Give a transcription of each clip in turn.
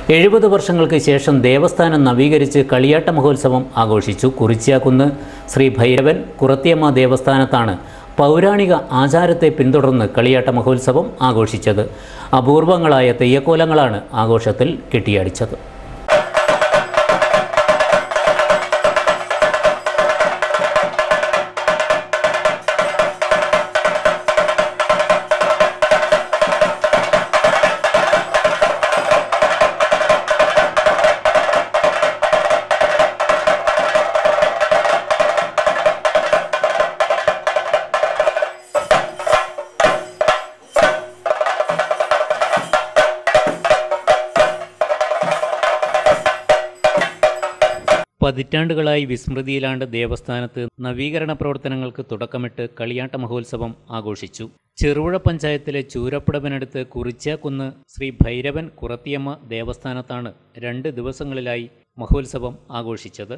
എഴുപത് വർഷങ്ങൾക്ക് ശേഷം ദേവസ്ഥാനം നവീകരിച്ച് കളിയാട്ട മഹോത്സവം ആഘോഷിച്ചു കുറിച്യാക്കുന്ന് ശ്രീ ഭൈരവൻ കുറത്തിയമ്മ ദേവസ്ഥാനത്താണ് പൗരാണിക ആചാരത്തെ പിന്തുടർന്ന് കളിയാട്ട മഹോത്സവം ആഘോഷിച്ചത് അപൂർവങ്ങളായ തെയ്യക്കോലങ്ങളാണ് ആഘോഷത്തിൽ കെട്ടിയടിച്ചത് പതിറ്റാണ്ടുകളായി വിസ്മൃതിയിലാണ്ട് ദേവസ്ഥാനത്ത് നവീകരണ പ്രവർത്തനങ്ങൾക്ക് തുടക്കമിട്ട് കളിയാട്ട മഹോത്സവം ആഘോഷിച്ചു ചെറുപുഴ പഞ്ചായത്തിലെ ചൂരപ്പടവിനടുത്ത് കുറിച്യാക്കുന്ന് ശ്രീ ഭൈരവൻ കുറത്തിയമ്മ ദേവസ്ഥാനത്താണ് രണ്ട് ദിവസങ്ങളിലായി മഹോത്സവം ആഘോഷിച്ചത്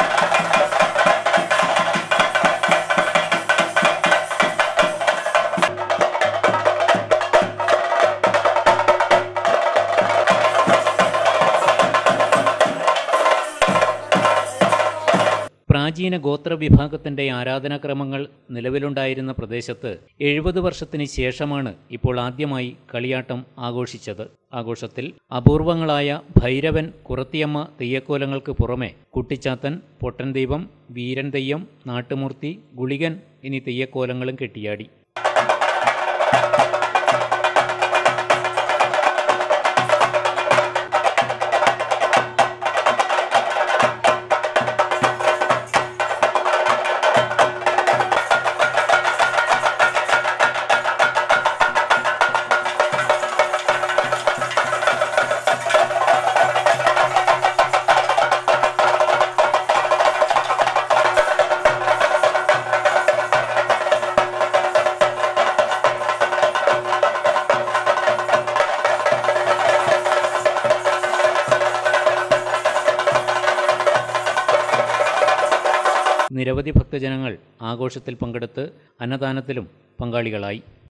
പ്രാചീന ഗോത്രവിഭാഗത്തിന്റെ ആരാധനാക്രമങ്ങൾ നിലവിലുണ്ടായിരുന്ന പ്രദേശത്ത് എഴുപത് വർഷത്തിന് ശേഷമാണ് ഇപ്പോൾ ആദ്യമായി കളിയാട്ടം ആഘോഷിച്ചത് ആഘോഷത്തിൽ അപൂർവങ്ങളായ ഭൈരവൻ കുറത്തിയമ്മ തെയ്യക്കോലങ്ങൾക്ക് പുറമെ കുട്ടിച്ചാത്തൻ പൊട്ടൻ ദൈവം വീരൻ തെയ്യം നാട്ടുമൂർത്തി ഗുളികൻ എന്നീ തെയ്യക്കോലങ്ങളും കെട്ടിയാടി നിരവധി ഭക്തജനങ്ങൾ ആഘോഷത്തിൽ പങ്കെടുത്ത് അന്നദാനത്തിലും പങ്കാളികളായി